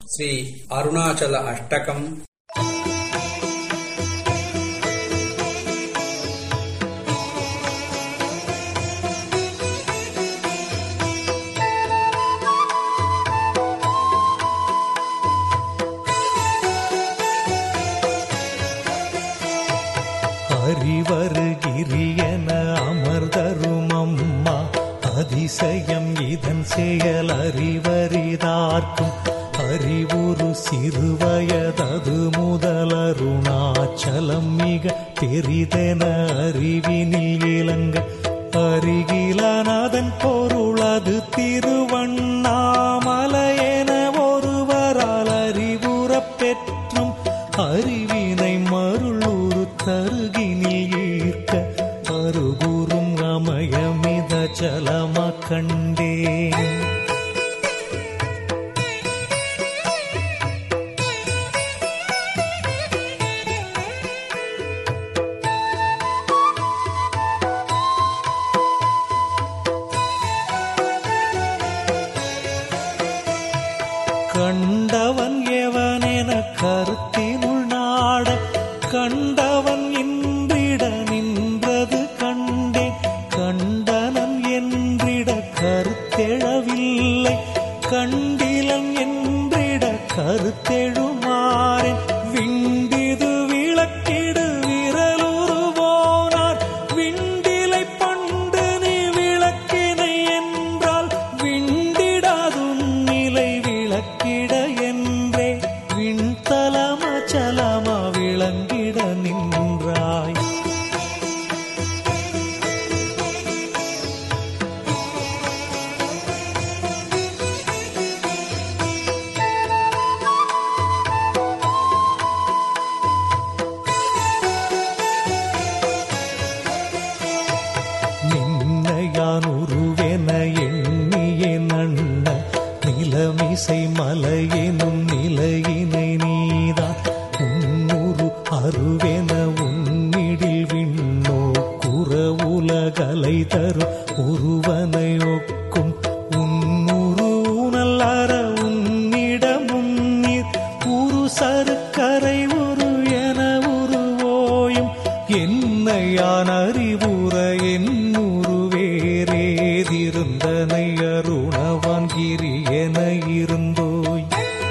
శ్రీ అరుణాచల అష్టకం அறிவருகிரியன அமர்தரும் அம்மா அதிசயம் இதன் செயல் அறிவரிதார்க்கும் அறிவுரு சிறுவயதது முதலருணாச்சலம் மிக பெரிதென அறிவினில் இளங்க அருகிலனதன் பொருளது திருவண்ணாமலையென ஒருவரால் அறிவுறப் பெற்றும் அறிவினை மருளூரு தருகினில் ஈர்க்க அருகுறும் அமயமித ஜலம கண்டேன் கண்டவன் எவனென கருத்தினுள் நாட கண்டவன் இன்றிட நின்றது கண்டேன் கண்டனன் என்றிட கருத்தெழவில்லை கண்டிலன் என்றிட கருத்தெழுமாறேன் விண்டிது விளக்கிடு விரலுருவோனார் விண்டிலை பண்டு நீ விளக்கினை என்றால் விண்டிடாதும் நிலை விளக்கிட என்றே விண்தலம சலம விளங்கிட நின்றாய் நின்னையான் உருவென எண்ணிய நன்ன நிலமிசை மலையெனும் நிலையினை நீதான் உன்னுரு அருவென உன்னிடில் விண்ணோ குற உலகலை தரும் ஒருவனை ஒக்கும் உன்னுரு உணல்லற உன்னிடமும் நீர் உரு சருக்கரை உரு என உருவோயும் என்னையான் அறிவுற என்னுரு வேறேதிருந்தனை அருணவான் கிரி என இருந்தோய்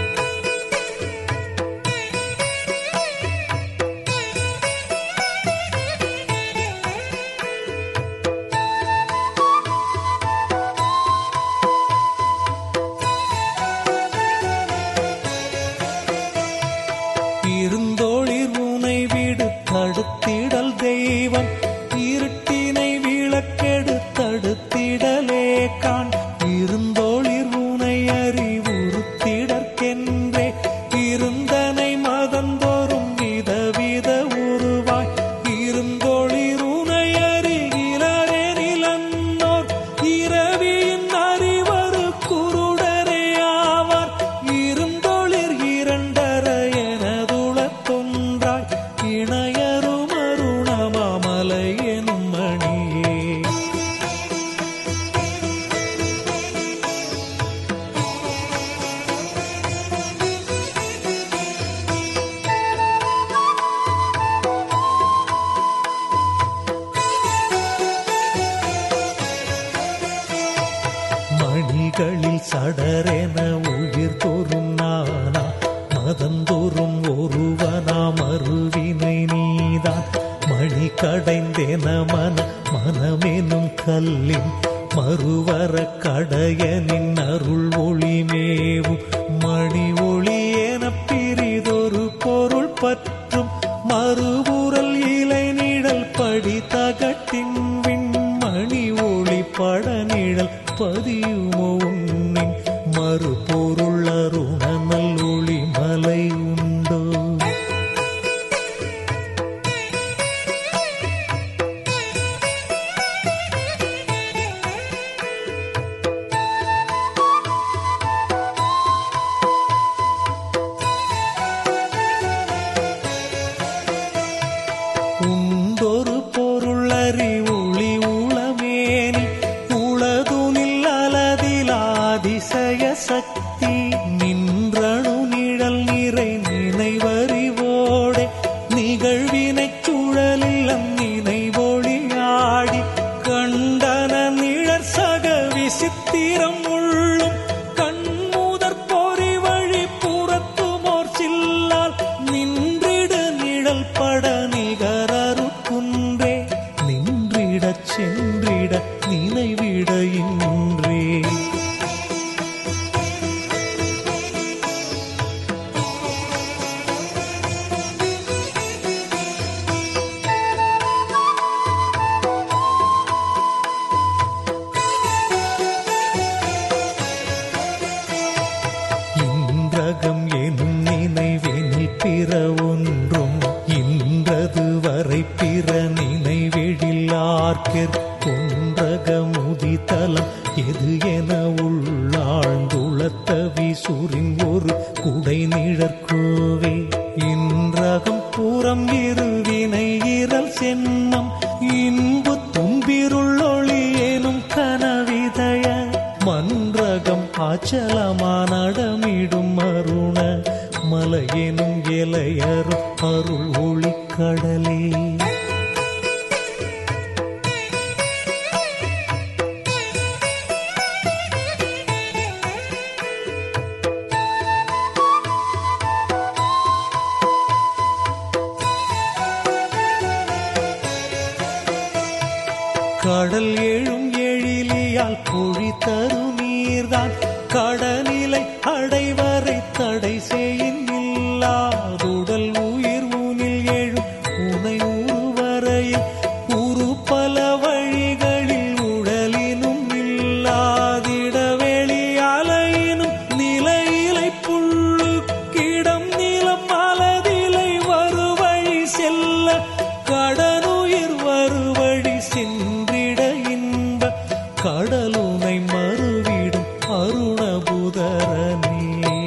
இருந்தோளிர் உனை விடு தடுத்திடல் தெய்வம் இருட்டினை விளக்கெடு தடுத்திடலே காண் இருந்தோளிர் உனை அறிவுறுத்திடற்கென்றே இருந்தனை மதந்தோறும் விதவித உருவாய் இருந்தோளிர் உனை அருகிலரே நிலன்னோர் இரவியின் அறிவரு குருடரே ஆவார் இருந்தொளிர் இரண்டர எனதுளத் தொன்றாய் இணையரும் அருணமாமலை எனும் மணியே மணிகளில் சடரென உயிர் தோறும் நானா மதந்தோறும் ஒருவனா மறுவினை நீதான் மணி கடைந்தென மன மனமெனும் கல்லின் மறுவர கடையனின் அருள் ஒளிமேவும் மணி ஒளி என பிரிதொரு பொருள் பற்றும் மறுபுறல் இலை நிழல் படி தகட்டின் விண்மணி ஒளி பட நிழல் பதியுமோ உன்னின் மறுபொருள் அருணனல் ஒளி மலை உண்டோ உண்டொரு பொருள் அறி ஒளி உளமேனி உளதுனில் அல உடை நிழற்கோவே இன்றகம் புறம் இருவினை இரல் சென்னம் இன்பு தும்பிருள்ளொளி எனும் கனவிதய மன்றகம் ஆச்சலமானடமிடும் அருண மலையெனும் இலையரும் அருள் ஒளிக்கடலே கடல் எழும் எழிலியால் பொழி தரும் நீர்தான் கடனிலை அடைவரை தடை செய்யின் இல்லாதுடல் உயிர் ஊனில் எழும் உனை உருவரையில் உரு பல வழிகளில் உடலினும் இல்லாதிட வெளியாலையினும் நிலையிலை புள்ளுக்கிடம் நிலம் மலதிலை வருவழி செல்ல கடனுயிர் வருவழி சென்றிட இன்ப கடலுனை மறுவிடும் அருணபுதரனே